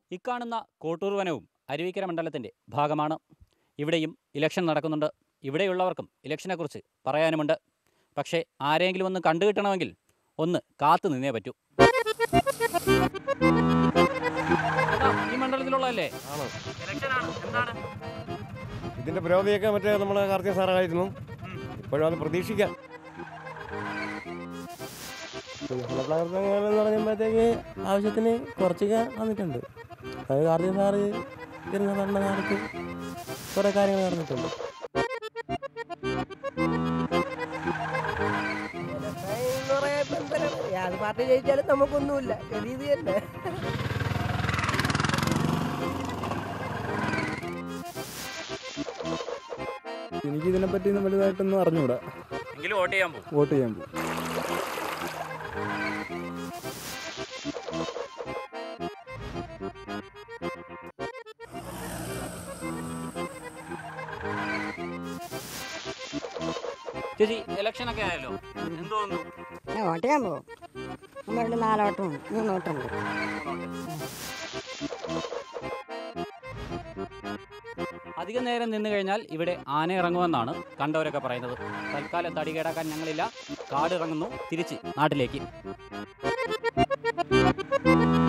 ഇക്കാണുന്ന കോട്ടൂർ വനവും അരുവിക്കര മണ്ഡലത്തിൻ്റെ ഭാഗമാണ് ഇവിടെയും ഇലക്ഷൻ നടക്കുന്നുണ്ട് ഇവിടെയുള്ളവർക്കും ഇലക്ഷനെക്കുറിച്ച് പറയാനുമുണ്ട് പക്ഷേ ആരെങ്കിലും ഒന്ന് കണ്ടുകിട്ടണമെങ്കിൽ ഒന്ന് കാത്തു നിന്നേ പറ്റൂ ചേട്ടാ, ഈ മണ്ഡലത്തിലുള്ളതല്ലേ ആണ് ഇലക്ഷനാണ് എന്താണ് ഇതിന്റെ പുരോഗതിയൊക്കെ മറ്റേ നമ്മളെ കാർത്തിക സാറായിരുന്നു ഇപ്പോഴും അത് പ്രതീക്ഷിക്കാം വികസന പ്രവർത്തനങ്ങൾ എന്ന് പറയുമ്പോഴത്തേക്ക് ആവശ്യത്തിന് കുറച്ചൊക്കെ വന്നിട്ടുണ്ട് അത് കാർത്തിക സാറ് ഇരുന്ന ഭരണകാലത്ത് കുറേ കാര്യങ്ങൾ നടന്നിട്ടുണ്ട് ഏത് പാർട്ടി ജയിച്ചാലും നമുക്കൊന്നുമില്ല ഗതി ഇത് തന്നെ എനിക്ക് ഇതിനെപ്പറ്റി വലുതായിട്ടൊന്നും അറിഞ്ഞുകൂടാ എങ്കിലും വോട്ട് ചെയ്യാൻ പോകും വോട്ട് ചെയ്യാൻ പോകും ചേച്ചി ഇലക്ഷനൊക്കെ ആയല്ലോ എന്ത് തോന്നുന്നു ഞാൻ വോട്ട് ചെയ്യാൻ പോകും നമ്മളുടെ നാലോട്ടും മൂന്നോട്ടുണ്ട് അധിക നേരം നിന്ന് കഴിഞ്ഞാൽ ഇവിടെ ആന ഇറങ്ങുമെന്നാണ് കണ്ടവരൊക്കെ പറയുന്നത് തൽക്കാലം തടി കേടാക്കാൻ ഞങ്ങളില്ല കാട് ഇറങ്ങുന്നു തിരിച്ച് നാട്ടിലേക്ക്